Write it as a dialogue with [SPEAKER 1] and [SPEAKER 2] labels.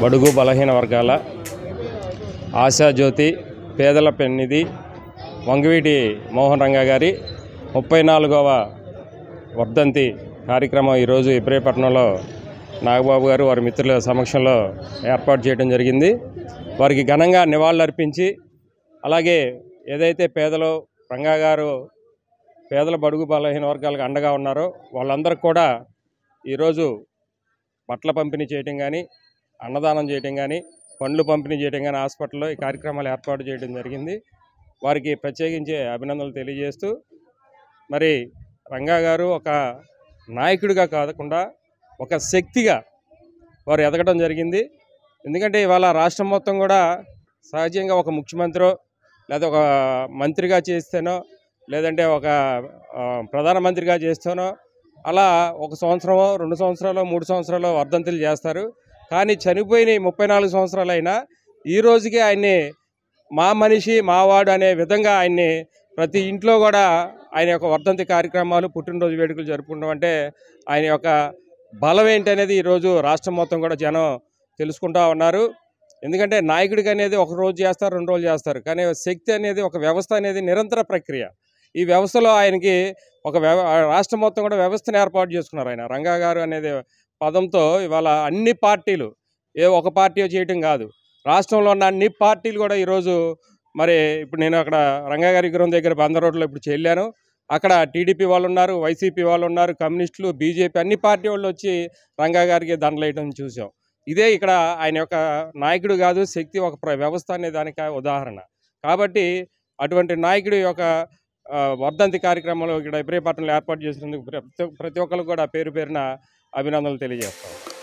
[SPEAKER 1] బడుగు బలహీన వర్గాల ఆశాజ్యోతి పేదల పెన్నిధి వంగవీటి మోహన్ రంగా గారి ముప్పై నాలుగవ వర్ధంతి కార్యక్రమం ఈరోజు ఇబ్రహీపట్నంలో నాగబాబు గారు వారి మిత్రుల సమక్షంలో ఏర్పాటు చేయడం జరిగింది వారికి ఘనంగా నివాళులర్పించి అలాగే ఏదైతే పేదలు రంగా గారు పేదల బడుగు బలహీన వర్గాలకు అండగా ఉన్నారో వాళ్ళందరికీ కూడా ఈరోజు బట్టల పంపిణీ చేయటం కానీ అన్నదానం చేయటం కానీ పండ్లు పంపిణీ చేయటం కానీ హాస్పిటల్లో ఈ కార్యక్రమాలు ఏర్పాటు చేయడం జరిగింది వారికి ప్రత్యేకించి అభినందనలు తెలియజేస్తూ మరి రంగా గారు ఒక నాయకుడిగా కాకుండా ఒక శక్తిగా వారు ఎదగడం జరిగింది ఎందుకంటే ఇవాళ రాష్ట్రం మొత్తం కూడా సహజంగా ఒక ముఖ్యమంత్రి లేదా ఒక మంత్రిగా చేస్తేనో లేదంటే ఒక ఆ, ప్రధానమంత్రిగా చేస్తేనో అలా ఒక సంవత్సరమో రెండు సంవత్సరాలు మూడు సంవత్సరాలు వర్ధంతులు చేస్తారు కానీ చనిపోయిన ఈ ముప్పై నాలుగు సంవత్సరాలైనా ఈ రోజుకి ఆయన్ని మా మనిషి మావాడు అనే విధంగా ఆయన్ని ప్రతి ఇంట్లో కూడా ఆయన యొక్క వర్ధంతి కార్యక్రమాలు పుట్టినరోజు వేడుకలు జరుపుకుంటాం అంటే ఆయన యొక్క బలం ఏంటనేది ఈరోజు రాష్ట్రం మొత్తం కూడా జనం తెలుసుకుంటా ఉన్నారు ఎందుకంటే నాయకుడికి అనేది ఒక రోజు చేస్తారు రెండు రోజులు చేస్తారు కానీ శక్తి అనేది ఒక వ్యవస్థ అనేది నిరంతర ప్రక్రియ ఈ వ్యవస్థలో ఆయనకి ఒక వ్యవ రాష్ట్రం మొత్తం కూడా వ్యవస్థను ఏర్పాటు చేసుకున్నారు ఆయన రంగా గారు అనేది పదంతో ఇవాళ అన్ని పార్టీలు ఏ ఒక పార్టీ చేయటం కాదు రాష్ట్రంలో ఉన్న అన్ని పార్టీలు కూడా ఈరోజు మరి ఇప్పుడు నేను అక్కడ రంగా గారి విగ్రహం దగ్గర బంద రోడ్లో ఇప్పుడు చెల్లాను అక్కడ టీడీపీ వాళ్ళు ఉన్నారు వైసీపీ వాళ్ళు ఉన్నారు కమ్యూనిస్టులు బీజేపీ అన్ని పార్టీ వాళ్ళు వచ్చి రంగా గారికి దండలేయడం చూసాం ఇదే ఇక్కడ ఆయన యొక్క నాయకుడు కాదు శక్తి ఒక ప్ర- వ్యవస్థ అనే దానికి ఉదాహరణ కాబట్టి అటువంటి నాయకుడి యొక్క ఆ, వర్ధంతి కార్యక్రమంలో ఇక్కడ ఇబ్రహీపట్నంలో ఏర్పాటు చేసినందుకు ప్రతి ప్రతి ఒక్కరు కూడా పేరు పేరున అభినందనలు తెలియజేస్తాం